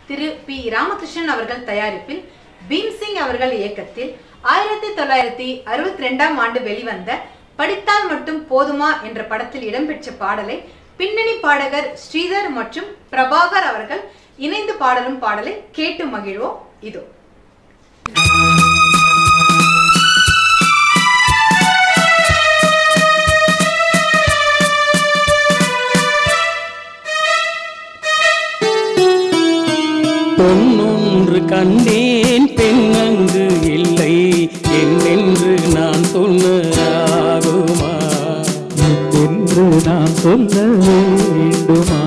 திரு B Ramakrishnan அவர்கள் தயாரிப்பில் பீம்சிங் அவர்கள் இயக்கத்தில் ஆயிரத்தி தொள்ளாயிரத்தி அறுபத்தி ரெண்டாம் ஆண்டு வெளிவந்த படித்தால் மட்டும் போதுமா என்ற படத்தில் இடம்பெற்ற பாடலை பின்னணி பாடகர் ஸ்ரீதர் மற்றும் பிரபாகர் அவர்கள் இணைந்து பாடலும் பாடலை கேட்டு மகிழ்வோம் இதோ பொன்னொன்று கண்டேன் பெண்ணங்கு இல்லை என்னென்று நான் சொன்னாகுமா என்று நான் சொல்ல வேண்டுமா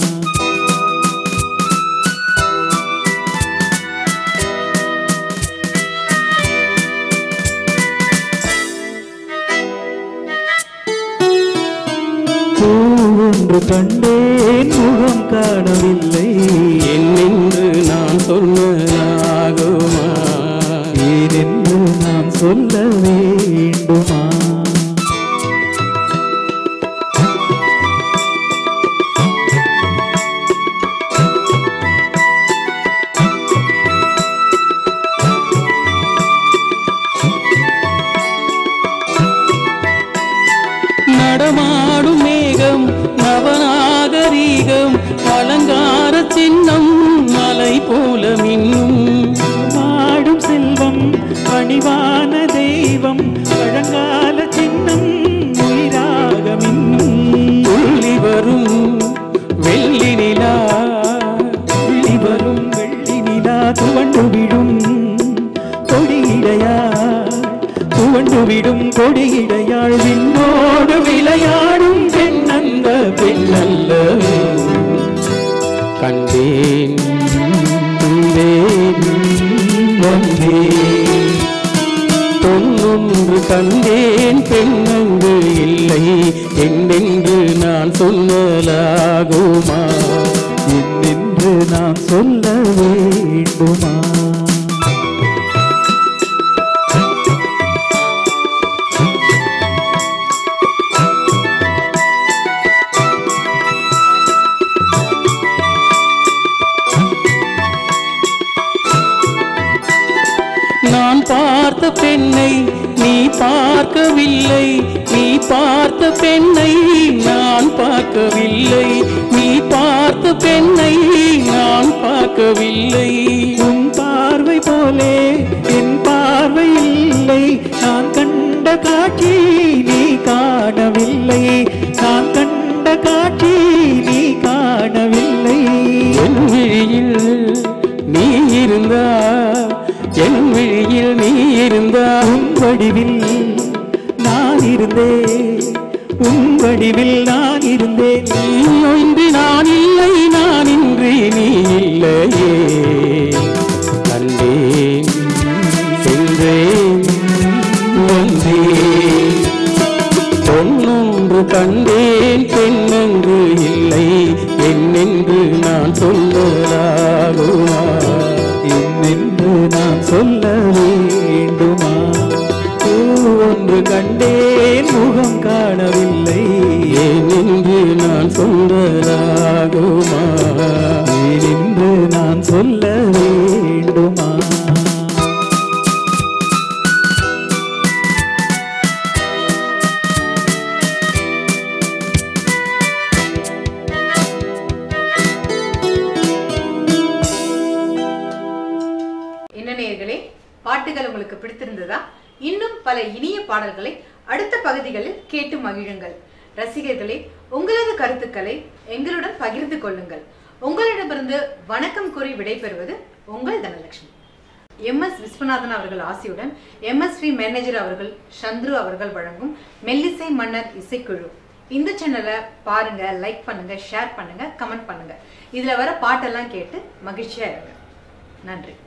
பூ ஒன்று கண்டேன் முகம் காணவில்லை என்னென்று நான் சொன்னாகுமா ஏனென்று நான் சொல்ல வேண்டுமா நடமாடும் மேகம் நவநாகரீகம் அலங்கார சின்னம் மலை போல மின்னும் மாடும் செல்வம் பணிவான தெய்வம் பழங்கால சின்னம் உயிராக மின்னும் துள்ளி வரும் வெள்ளி நிலா துள்ளி வரும் வெள்ளி நிலா துவண்டு விடும் கொடியிடையாள் துவண்டு விடும் கொடியிடையாள் விண்ணோடு விளையாடும் பெண்ணந்த பெண்ணல்ல கண்டேன் கண்டேன் வந்தேன் பொன்னொன்று கண்டேன் பெண்ணங்கு இல்லை என்னென்று நான் சொல்லலாகுமா என்னென்று நான் சொல்ல வேண்டுமா நான் பார்த்த பெண்ணை நீ பார்க்கவில்லை நீ பார்த்த பெண்ணை நான் பார்க்கவில்லை நீ பார்த்த பெண்ணை நான் பார்க்கவில்லை உன் பார்வை போலே என் பார்வை இல்லை நான் கண்ட காட்சி நீ காணவில்லை நான் கண்ட காட்சி நீ காணவில்லை என் விழியில் நீ இருந்தா என் விழியில் நீ இருந்தா உன் வடிவில் நான் இருந்தேன் உன் வடிவில் நான் இருந்தேன் நீ இன்றி நான் இல்லை நான் இன்றி நீ இல்லையே கண்டேன் சென்றேன் வந்தேன் பொன்னொன்று கண்டேன் பெண்ணென்று இல்லை என்னென்று நான் சொல்லலாகுமா என்னென்று நான் சொல்ல வேண்டுமா பூ ஒன்று கண்டேன் முகம் காணவில்லை ஏனென்று நான் சொல்லலாகுமா ஏனென்று நான் சொல்ல வேண்டுமா என்ன நேயர்களே பாட்டுகள் உங்களுக்கு பிடித்திருந்ததா இன்னும் பல இனிய பாடல்களை அடுத்த பகுதிகளில் கேட்டு மகிழுங்கள் ரசிகர்களே உங்களது கருத்துக்களை எங்களுடன் பகிர்ந்து கொள்ளுங்கள் உங்களிடமிருந்து வணக்கம் கூறி விடைபெறுவது உங்கள் தனலட்சுமி எம் எஸ் விஸ்வநாதன் அவர்கள் ஆசியுடன் எம்எஸ்வி மேனேஜர் அவர்கள் சந்துரு அவர்கள் வழங்கும் மெல்லிசை மன்னர் இசைக்குழு இந்த சேனலை பாருங்க லைக் பண்ணுங்க ஷேர் பண்ணுங்க கமெண்ட் பண்ணுங்க இதுல வர பாட்டெல்லாம் கேட்டு மகிழ்ச்சியா இருங்க நன்றி